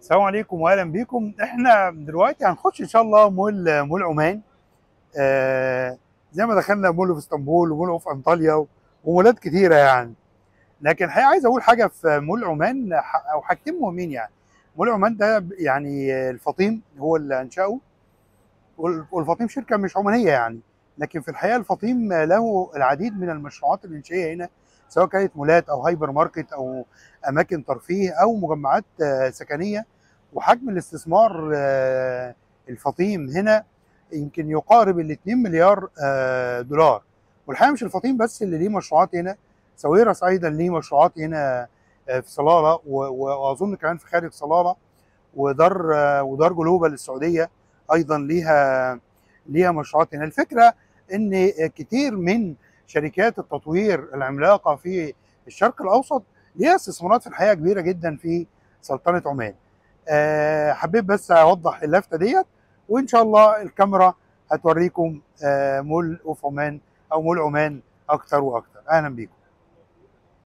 السلام عليكم واهلا بيكم احنا دلوقتي هنخش ان شاء الله مول مول عمان آه زي ما دخلنا مول في اسطنبول ومول في انطاليا ومولات كتيره يعني لكن الحقيقه عايز اقول حاجه في مول عمان ح- او حاجتين مهمين يعني مول عمان ده يعني الفطيم هو اللي انشاه وال- والفطيم شركه مش عمانيه يعني لكن في الحقيقه الفطيم له العديد من المشروعات الانشائيه هنا سواء كانت مولات او هايبر ماركت او اماكن ترفيه او مجمعات آه، سكنيه وحجم الاستثمار آه، الفطيم هنا يمكن يقارب ال 2 مليار آه، دولار والحقيقه مش الفطيم بس اللي ليه مشروعات هنا ساويرس ايضا ليه مشروعات هنا آه، في صلاله و- و- واظن كمان في خارج صلاله ودار آه، ودار جلوبال السعوديه ايضا ليها ليها مشروعات هنا الفكره ان كتير من شركات التطوير العملاقه في الشرق الاوسط ليها استثمارات في الحقيقه كبيره جدا في سلطنه عمان آه، حبيت بس اوضح اللفته ديت وان شاء الله الكاميرا هتوريكم آه، مول اوف عمان او مول عمان اكتر واكتر اهلا بيكم